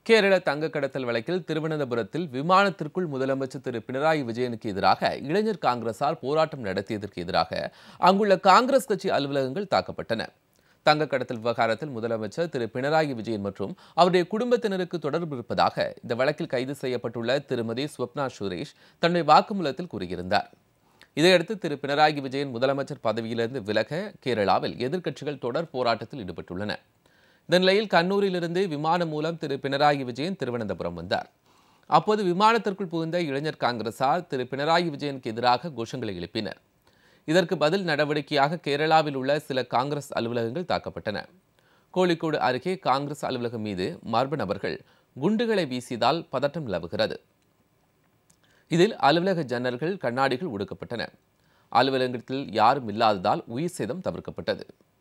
கேரள தங்க கடத்தல் வழக்கில் திருவனந்தபுரத்தில் விமானத்திற்குள் முதலமைச்சர் திரு பினராயி விஜயனுக்கு எதிராக இளைஞர் காங்கிரசார் போராட்டம் நடத்தியதற்கு எதிராக அங்குள்ள காங்கிரஸ் கட்சி அலுவலகங்கள் தாக்கப்பட்டன தங்க கடத்தல் விவகாரத்தில் முதலமைச்சர் திரு பினராயி விஜயன் மற்றும் அவருடைய குடும்பத்தினருக்கு தொடர்பு இருப்பதாக இந்த வழக்கில் கைது செய்யப்பட்டுள்ள திருமதி ஸ்வப்னா சுரேஷ் தன்னுடைய வாக்குமூலத்தில் கூறியிருந்தார் இதையடுத்து திரு பினராயி விஜயன் முதலமைச்சர் பதவியிலிருந்து விலக கேரளாவில் எதிர்க்கட்சிகள் தொடர் போராட்டத்தில் ஈடுபட்டுள்ளன இந்த நிலையில் கண்ணூரிலிருந்து விமானம் மூலம் திரு பினராயி விஜயன் திருவனந்தபுரம் வந்தார் அப்போது விமானத்திற்குள் புகுந்த இளைஞர் காங்கிரசார் திரு பினராயி விஜயனுக்கு எதிராக கோஷங்களை எழுப்பினர் இதற்கு பதில் நடவடிக்கையாக கேரளாவில் உள்ள சில காங்கிரஸ் அலுவலகங்கள் தாக்கப்பட்டன கோழிக்கோடு அருகே காங்கிரஸ் அலுவலகம் மீது மர்ம நபர்கள் குண்டுகளை வீசியதால் பதட்டம் நிலவுகிறது இதில் அலுவலக ஜன்னல்கள் கண்ணாடிகள் உடுக்கப்பட்டன அலுவலகத்தில் யாரும் இல்லாததால் உயிர் சேதம் தவிர்க்கப்பட்டது